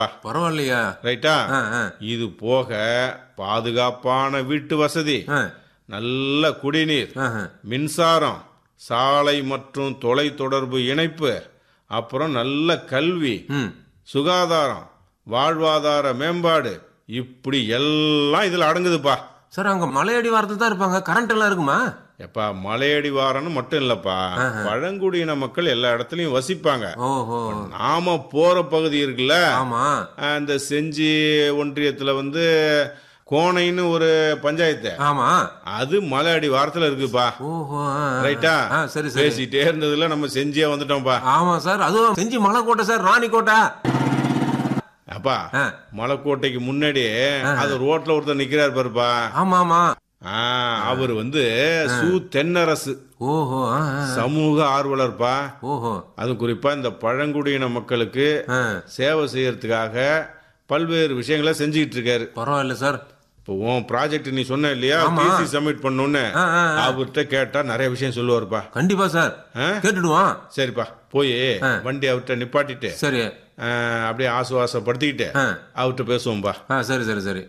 பரவாயில்லையா ரைட்டா ஆ, ஆ, இது போக பாதுகாப்பான வீட்டு வசதி ஆ, நல்ல குடிநீர் ஆஹா. மின்சாரம் சாலை மற்றும் தொலைத்தொடர்பு இணைப்பு அப்புறம் நல்ல கல்வி ம் சுகாதாரம் வாழ்வாதார மேம்பாடு இப்படி எல்லாம் இதுல அடங்குதுப்பா சார் அங்க மலையடி வாரத்தில் தான் இருப்பாங்க கரண்ட் எல்லாம் இருக்குமா எப்பா மலையடிவாரம்னு மட்டும் இல்லப்பா பழங்குடியின மக்கள் எல்லா இடத்துலயும் வசிப்பாங்க ஓஹோ நாம போற பகுதி இருக்குல்ல ஆமா அந்த செஞ்சி ஒன்றியத்துல வந்து கோணைன்னு ஒரு பஞ்சாயத்து ஆமா அது மலை அடி வாரத்துல இருக்குப்பா ஓஹோ ஆ, ஆ. ரைட்டா ஆ சரி சரி பேசிட்டே இருந்ததுல நம்ம செஞ்சியா வந்துட்டோம்ப்பா ஆமா சார் அதுவும் செஞ்சு மலைக்கோட்டை சார் ராணிக்கோட்டை அப்பா ஆ, மலைக்கோட்டைக்கு முன்னாடி அது ரோட்ல ஒருத்தர் நிக்கிறாரு பாருப்பா ஆமா ஆமா ஆ, அவர் வந்து சு தென்னரசு ஓஹோ ஆ, ஆ. சமூக ஆர்வலர்ப்பா ஓஹோ அது குறிப்பா இந்த பழங்குடியின மக்களுக்கு ஆ, சேவை செய்யறதுக்காக பல்வேறு விஷயங்களை செஞ்சுக்கிட்டு இருக்காரு பரவாயில்ல சார் இப்போ உன் ப்ராஜெக்ட் நீ சொன்ன இல்லையா ஆமா. டிசி சப்மிட் பண்ணணும்னு ஆ, ஆ, ஆ. அவர்கிட்ட கேட்டா நிறைய விஷயம் சொல்லுவாருப்பா கண்டிப்பா சார் ஆ? கேட்டுடுவான் சரிப்பா போய் வண்டி அவர்கிட்ட நிப்பாட்டிட்டு சரி ஆ, அப்படியே ஆசுவாசப்படுத்திக்கிட்டு ஆ, அவர்கிட்ட பேசுவோம்பா ஆ சரி சரி சரி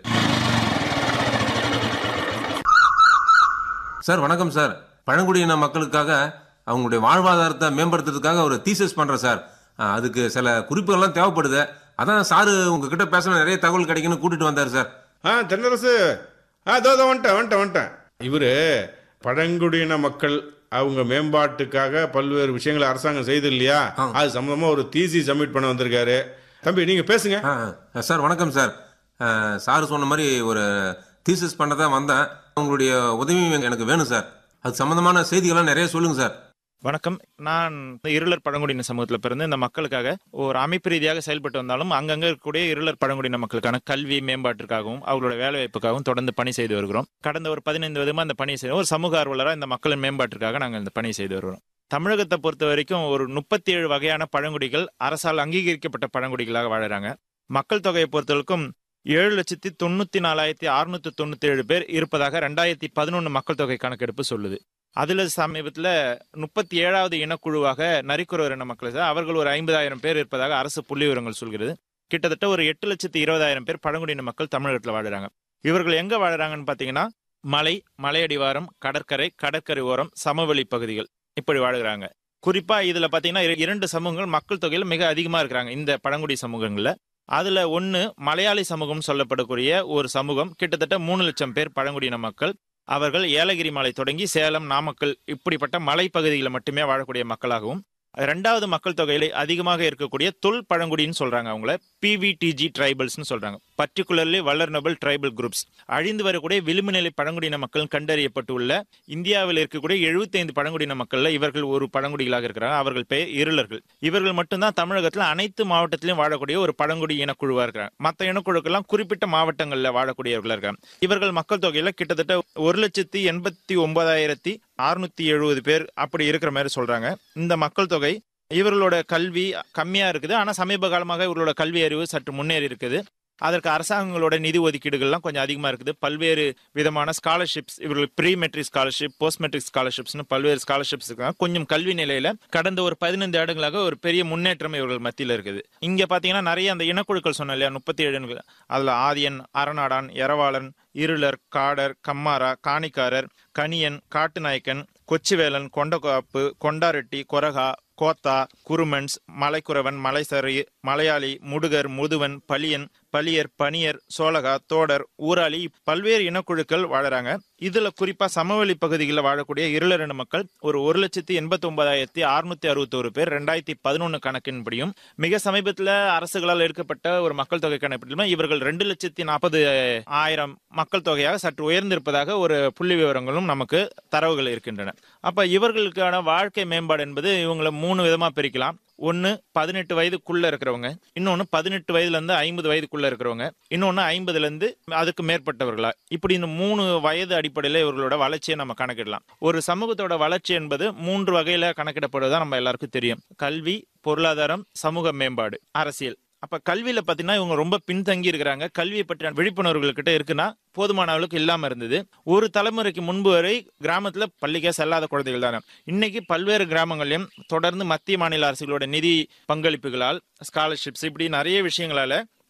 சார் வணக்கம் சார் பழங்குடியின மக்களுக்காக அவங்களுடைய வாழ்வாதாரத்தை மேம்படுத்துறதுக்காக ஒரு தீசஸ் பண்றேன் சார் ஆ, அதுக்கு சில குறிப்புகள்லாம் தேவைப்படுது அதான் சாரு உங்ககிட்ட பேசணும் நிறைய தகவல் கிடைக்குன்னு கூட்டிட்டு வந்தார் சார் ஆ தென்னரசு ஆ தோ தோ, வந்துட்டேன் வந்துட்டேன் வந்துட்டேன் இவரு பழங்குடியின மக்கள் அவங்க மேம்பாட்டுக்காக பல்வேறு விஷயங்களை அரசாங்கம் செய்து இல்லையா அது சம்பந்தமா ஒரு தீசி சப்மிட் பண்ண வந்திருக்காரு தம்பி நீங்க பேசுங்க ஆ, ஆ, சார் வணக்கம் சார் ஆ, சார் சொன்ன மாதிரி ஒரு தீசஸ் பண்ண தான் வந்தேன் உங்களுடைய உதவி எனக்கு வேணும் சார் அது சம்பந்தமான செய்திகள்லாம் நிறைய சொல்லுங்க சார் வணக்கம் நான் இருளர் பழங்குடியின சமூகத்தில் பிறந்து இந்த மக்களுக்காக ஒரு அமைப்பு ரீதியாக செயல்பட்டு வந்தாலும் அங்கங்க இருக்கக்கூடிய இருளர் பழங்குடியின மக்களுக்கான கல்வி மேம்பாட்டிற்காகவும் அவங்களோட வேலைவாய்ப்புக்காகவும் தொடர்ந்து பணி செய்து வருகிறோம் கடந்த ஒரு பதினைந்து விதமா இந்த பணி செய்ய ஒரு சமூக ஆர்வலராக இந்த மக்களின் மேம்பாட்டிற்காக நாங்கள் இந்த பணி செய்து வருகிறோம் தமிழகத்தை பொறுத்த வரைக்கும் ஒரு முப்பத்தி ஏழு வகையான பழங்குடிகள் அரசால் அங்கீகரிக்கப்பட்ட பழங்குடிகளாக வாழுறாங்க மக்கள் தொகையை பொறுத்தவரைக்கும் ஏழு லட்சத்தி தொண்ணூத்தி நாலாயிரத்தி அறுநூத்தி தொண்ணூத்தி ஏழு பேர் இருப்பதாக ரெண்டாயிரத்தி பதினொன்று மக்கள் தொகை கணக்கெடுப்பு சொல்லுது அதுல சமீபத்துல முப்பத்தி ஏழாவது இனக்குழுவாக நரிக்குறவர் இன மக்கள் சார், அவர்கள் ஒரு ஐம்பதாயிரம் பேர் இருப்பதாக அரசு புள்ளி விவரங்கள் சொல்கிறது கிட்டத்தட்ட ஒரு எட்டு லட்சத்தி இருபதாயிரம் பேர் பழங்குடியின மக்கள் தமிழகத்தில் வாழுறாங்க இவர்கள் எங்க வாழுறாங்கன்னு பாத்தீங்கன்னா மலை மலையடிவாரம் கடற்கரை கடற்கரை ஓரம் சமவெளி பகுதிகள் இப்படி வாழுகிறாங்க குறிப்பா இதுல பாத்தீங்கன்னா இர- இரண்டு சமூகங்கள் மக்கள் தொகையில் மிக அதிகமா இருக்கிறாங்க இந்த பழங்குடி சமூகங்கள்ல அதுல ஒன்னு மலையாளி சமூகம் சொல்லப்படக்கூடிய ஒரு சமூகம் கிட்டத்தட்ட மூணு லட்சம் பேர் பழங்குடியின மக்கள் அவர்கள் ஏலகிரி மலை தொடங்கி சேலம் நாமக்கல் இப்படிப்பட்ட மலைப்பகுதிகளில் மட்டுமே வாழக்கூடிய மக்களாகவும் ரெண்டாவது மக்கள் தொகையில அதிகமாக இருக்கக்கூடிய தொல் பழங்குடின்னு சொல்றாங்க அவங்கள பிவிடிஜி ட்ரைபல்ஸ்னு சொல்றாங்க பர்டிகுலர்லி வல்லர்னபிள் ட்ரைபல் குரூப்ஸ் அழிந்து வரக்கூடிய விளிம்புநிலை பழங்குடியின மக்கள் கண்டறியப்பட்டுள்ள இந்தியாவில் இருக்கக்கூடிய 75 பழங்குடியின மக்கள்ல இவர்கள் ஒரு பழங்குடிகளாக இருக்கிறாங்க அவர்கள் பெயர் இருளர்கள் இவர்கள் மட்டும்தான் தமிழகத்துல அனைத்து மாவட்டத்திலும் வாழக்கூடிய ஒரு பழங்குடி இனக்குழுவா இருக்கிறாங்க மற்ற இனக்குழுக்கெல்லாம் குறிப்பிட்ட மாவட்டங்கள்ல வாழக்கூடியவர்களா இருக்காங்க இவர்கள் மக்கள் தொகையில கிட்டத்தட்ட ஒரு லட்சத்தி எண்பத்தி ஒன்பதாயிரத்தி அறுநூத்தி எழுபது பேர் அப்படி இருக்கிற மாதிரி சொல்றாங்க இந்த மக்கள் தொகை இவர்களோட கல்வி கம்மியா இருக்குது ஆனா சமீப காலமாக இவர்களோட கல்வி அறிவு சற்று முன்னேறி இருக்குது அதற்கு அரசாங்கங்களோட நிதி ஒதுக்கீடுகள்லாம் கொஞ்சம் அதிகமா இருக்குது பல்வேறு விதமான ஸ்காலர்ஷிப்ஸ் இவர்கள் pre matric scholarship post matric ஸ்காலர்ஷிப்ஸ்னு பல்வேறு ஸ்காலர்ஷிப்ஸ் இருக்காங்க கொஞ்சம் கல்வி நிலையில கடந்த ஒரு பதினைந்து ஆண்டுகளாக ஒரு பெரிய முன்னேற்றம் இவர்கள் மத்தியில் இருக்குது இங்க பாத்தீங்கன்னா நிறைய அந்த இனக்குழுக்கள் சொன்ன இல்லையா முப்பத்தி ஏழு அதுல ஆதியன் அரணாடான் எரவாளன் இருளர் காடர் கம்மாரா காணிக்காரர் கணியன் காட்டுநாயக்கன் கொச்சிவேலன் கொண்டகாப்பு கொண்டாரெட்டி கொரகா கோத்தா குருமன்ஸ் மலைக்குறவன் மலைசரி மலையாளி முடுகர் முதுவன் பலியன் பலியர் பனியர் சோழகா தோடர் ஊராளி பல்வேறு இனக்குழுக்கள் வாழறாங்க இதுல குறிப்பா சமவெளி பகுதிகளில் வாழக்கூடிய இருளரின மக்கள் ஒரு ஒரு லட்சத்தி எண்பத்தி ஒன்பதாயிரத்தி அறுநூத்தி அறுபத்தோரு பேர் ரெண்டாயிரத்தி பதினொன்னு கணக்கின்படியும் மிக சமீபத்துல அரசுகளால் எடுக்கப்பட்ட ஒரு மக்கள் தொகை கணக்கிலும் இவர்கள் ரெண்டு லட்சத்தி நாற்பது ஆயிரம் மக்கள் தொகையாக சற்று உயர்ந்திருப்பதாக ஒரு புள்ளி விவரங்களும் நமக்கு தரவுகள் இருக்கின்றன அப்ப இவர்களுக்கான வாழ்க்கை மேம்பாடு என்பது இவங்களை மூணு விதமா பிரிக்கலாம் ஒன்னு பதினெட்டு வயதுக்குள்ள இருக்கிறவங்க இன்னொன்னு பதினெட்டு வயதுல இருந்து ஐம்பது வயதுக்குள்ள இருக்கிறவங்க இன்னொன்னு ஐம்பதுல இருந்து அதுக்கு மேற்பட்டவர்களா இப்படி இந்த மூணு வயது அடிப்படையில இவர்களோட வளர்ச்சியை நம்ம கணக்கிடலாம் ஒரு சமூகத்தோட வளர்ச்சி என்பது மூன்று வகையில கணக்கிடப்படுவதா நம்ம எல்லாருக்கும் தெரியும் கல்வி பொருளாதாரம் சமூக மேம்பாடு அரசியல் அப்ப கல்வியில பாத்தீங்கன்னா இவங்க ரொம்ப பின்தங்கி இருக்கிறாங்க கல்வியை பற்றின விழிப்புணர்வுகள் கிட்ட இருக்குன்னா போதுமான அளவுக்கு இல்லாம இருந்தது ஒரு தலைமுறைக்கு முன்பு வரை கிராமத்துல பள்ளிக்கே செல்லாத குழந்தைகள் தானே இன்னைக்கு பல்வேறு கிராமங்களையும் தொடர்ந்து மத்திய மாநில அரசுகளோட நிதி பங்களிப்புகளால் ஸ்காலர்ஷிப்ஸ் இப்படி நிறைய விஷயங்களால